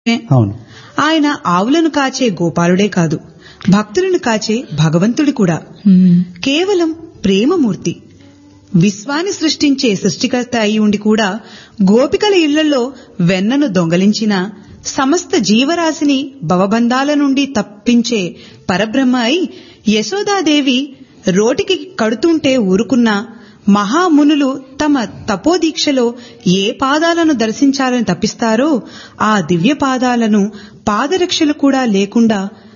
అవును ఆయన ఆవులను కాచే గోపాలుడే కాదు భక్తులను కాచే భగవంతుడు కూడా మ్మ్. కేవలం ప్రేమమూర్తి విశ్వాన్ని సృష్టించే సృష్టికర్త అయి ఉండి కూడా గోపికల ఇళ్లలో వెన్నను దొంగలించిన సమస్త జీవరాశిని భవబంధాల నుండి తప్పించే పరబ్రహ్మ అయి యశోదాదేవి రోటికి కడుతుంటే ఊరుకున్న మహామునులు తమ తపోదీక్షలో ఏ పాదాలను దర్శించాలని తప్పిస్తారో ఆ దివ్య పాదాలను పాదరక్షలు కూడా లేకుండా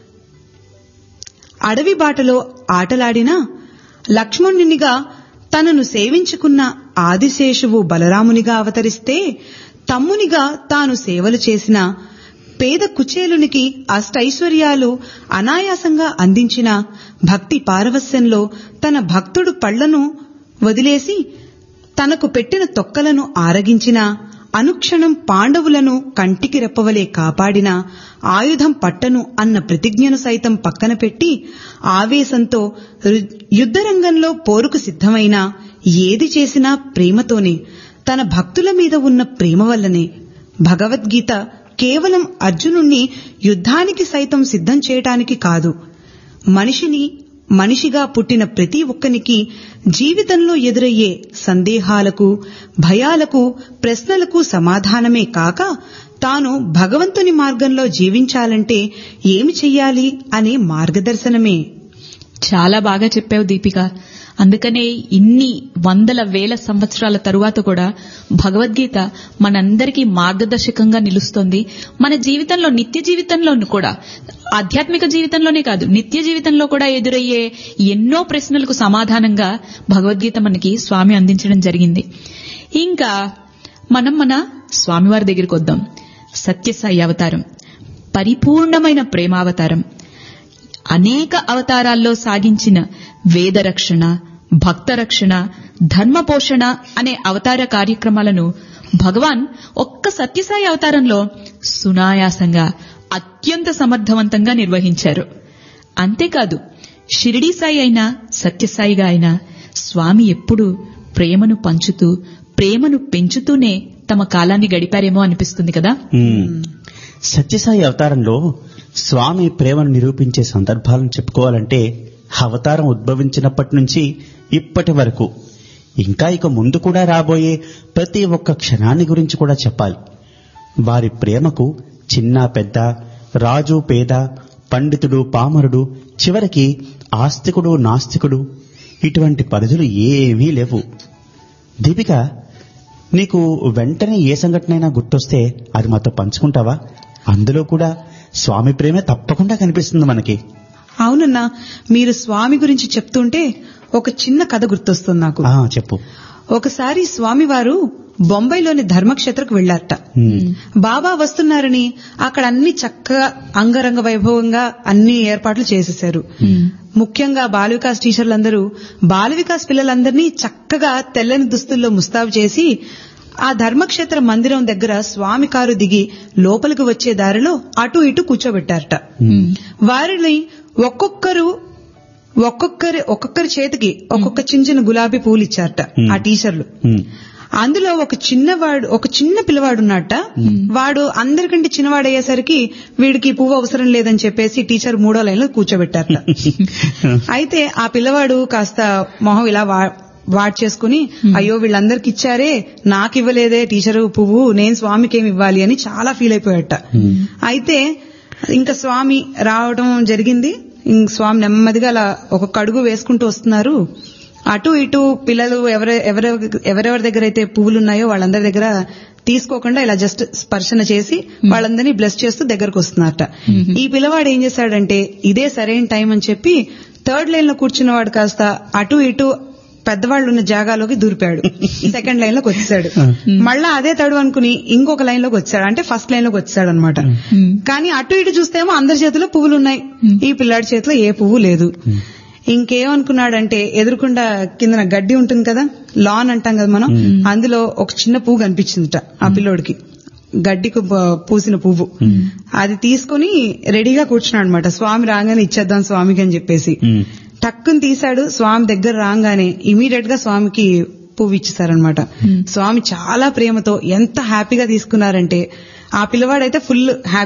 అడవి బాటలో ఆటలాడినా లక్ష్మణునిగా తనను సేవించుకున్న ఆదిశేషువు బలరామునిగా అవతరిస్తే తమ్మునిగా తాను సేవలు చేసిన పేద కుచేలునికి అష్టైశ్వర్యాలు అనాయాసంగా అందించిన భక్తి పారవస్యంలో తన భక్తుడు పళ్లను వదిలేసి తనకు పెట్టిన తొక్కలను ఆరగించిన అనుక్షణం పాండవులను కంటికి రెప్పవలే కాపాడిన ఆయుధం పట్టను అన్న ప్రతిజ్ఞను సైతం పక్కన పెట్టి ఆవేశంతో రు- యుద్ధరంగంలో పోరుకు సిద్ధమైన ఏది చేసినా ప్రేమతోనే తన భక్తుల మీద ఉన్న ప్రేమ వల్లనే భగవద్గీత కేవలం అర్జునుణ్ణి యుద్ధానికి సైతం సిద్ధం చేయటానికి కాదు మనిషిని మనిషిగా పుట్టిన ప్రతి ఒక్కనికి జీవితంలో ఎదురయ్యే సందేహాలకు భయాలకు ప్రశ్నలకు సమాధానమే కాక తాను భగవంతుని మార్గంలో జీవించాలంటే ఏమి చెయ్యాలి అనే మార్గదర్శనమే చాలా బాగా చెప్పావు దీపిక అందుకనే ఇన్ని వందల వేల సంవత్సరాల తరువాత కూడా భగవద్గీత మనందరికీ మార్గదర్శకంగా నిలుస్తోంది మన జీవితంలో నిత్య జీవితంలోనూ కూడా ఆధ్యాత్మిక జీవితంలోనే కాదు నిత్య జీవితంలో కూడా ఎదురయ్యే ఎన్నో ప్రశ్నలకు సమాధానంగా భగవద్గీత మనకి స్వామి అందించడం జరిగింది ఇంకా మనం మన స్వామివారి దగ్గరికి వద్దాం సత్యసాయి అవతారం పరిపూర్ణమైన ప్రేమావతారం అనేక అవతారాల్లో సాగించిన వేదరక్షణ భక్త రక్షణ ధర్మ పోషణ అనే అవతార కార్యక్రమాలను భగవాన్ ఒక్క సత్యసాయి అవతారంలో సునాయాసంగా అత్యంత సమర్థవంతంగా నిర్వహించారు అంతేకాదు షిరిడీ సాయి అయినా సత్యసాయిగా అయినా స్వామి ఎప్పుడూ ప్రేమను పంచుతూ ప్రేమను పెంచుతూనే తమ కాలాన్ని గడిపారేమో అనిపిస్తుంది కదా మ్మ్. సత్యసాయి అవతారంలో స్వామి ప్రేమను నిరూపించే సందర్భాలను చెప్పుకోవాలంటే అవతారం ఉద్భవించినప్పటి నుంచి ఇప్పటి వరకు ఇంకా ఇక ముందు కూడా రాబోయే ప్రతి ఒక్క క్షణాన్ని గురించి కూడా చెప్పాలి వారి ప్రేమకు చిన్న పెద్ద రాజు పేద పండితుడు పామరుడు చివరికి ఆస్తికుడు నాస్తికుడు ఇటువంటి పరిధులు ఏవీ లేవు దీపిక నీకు వెంటనే ఏ సంఘటనైనా గుర్తొస్తే అది మాతో పంచుకుంటావా అందులో కూడా స్వామి ప్రేమే తప్పకుండా కనిపిస్తుంది మనకి అవునన్నా మీరు స్వామి గురించి చెప్తుంటే ఒక చిన్న కథ గుర్తొస్తుంది నాకు ఆ చెప్పు ఒకసారి స్వామివారు బొంబాయిలోని ధర్మక్షేత్రకు వెళ్లారట మ్మ్. బాబా వస్తున్నారని అక్కడ అన్ని చక్కగా అంగరంగ వైభవంగా అన్ని ఏర్పాట్లు చేసేశారు ముఖ్యంగా బాల వికాస్ టీచర్లందరూ బాల వికాస్ పిల్లలందరినీ చక్కగా తెల్లని దుస్తుల్లో ముస్తాబు చేసి ఆ ధర్మక్షేత్ర మందిరం దగ్గర స్వామి కారు దిగి లోపలికి వచ్చే దారిలో అటు ఇటు కూర్చోబెట్టారట వారిని ఒక్కొక్కరు ఒక్కొక్కరి ఒక్కొక్కరి చేతికి ఒక్కొక్క చిన్న చిన్న గులాబీ పూలు ఇచ్చారట ఆ టీచర్లు మ్మ్. అందులో ఒక చిన్నవాడు ఒక చిన్న పిల్లవాడు ఉన్నట్ట వాడు అందరికంటే చిన్నవాడు అయ్యేసరికి వీడికి పువ్వు అవసరం లేదని చెప్పేసి టీచర్ మూడో లైన్ లో కూర్చోబెట్టారట అయితే ఆ పిల్లవాడు కాస్త మొహం ఇలా వా- వాడ్ చేసుకుని అయ్యో వీళ్ళందరికి ఇచ్చారే నాకు ఇవ్వలేదే టీచరు పువ్వు నేను స్వామికి ఏమి ఇవ్వాలి అని చాలా ఫీల్ అయిపోయాట అయితే ఇంకా స్వామి రావడం జరిగింది ఇంక స్వామి నెమ్మదిగా అలా ఒక్కొక్క అడుగు వేసుకుంటూ వస్తున్నారు అటు ఇటు పిల్లలు ఎవరె ఎవరె ఎవరెవరి దగ్గర అయితే పువ్వులు ఉన్నాయో వాళ్ళందరి దగ్గర తీసుకోకుండా ఇలా జస్ట్ స్పర్శన చేసి వాళ్ళందరినీ బ్లెస్ చేస్తూ దగ్గరకు వస్తున్నారట ఈ పిల్లవాడు ఏం చేశాడంటే ఇదే సరైన టైం అని చెప్పి థర్డ్ లైన్ లో కూర్చున్నవాడు కాస్త అటు ఇటు పెద్దవాళ్ళు ఉన్న జాగాలోకి దూరిపాడు సెకండ్ లైన్ లోకి వచ్చాడు మళ్ళా అదే తడు అనుకుని ఇంకొక లైన్ లోకి వచ్చాడు అంటే ఫస్ట్ లైన్ లోకి వచ్చాడు అనమాట కానీ అటు ఇటు చూస్తేమో అందరి చేతిలో పువ్వులు ఉన్నాయి ఈ పిల్లాడి చేతిలో ఏ పువ్వు లేదు ఇంకేమనుకున్నాడంటే ఎదురుకుండా కిందన గడ్డి ఉంటుంది కదా లాన్ అంటాం కదా మనం అందులో ఒక చిన్న పువ్వు కనిపించిందిట ఆ పిల్లోడికి గడ్డికి ప- పూసిన పువ్వు అది తీసుకుని రెడీగా కూర్చున్నాడు అనమాట స్వామి రాగానే ఇచ్చేద్దాం స్వామికి అని చెప్పేసి మ్మ్. టక్కుని తీశాడు స్వామి దగ్గర రాగానే ఇమీడియట్ గా స్వామికి పువ్వు ఇచ్చేసారనమాట స్వామి చాలా ప్రేమతో ఎంత హ్యాపీగా తీసుకున్నారంటే ఆ పిల్లవాడైతే ఫుల్ హ్యాపీ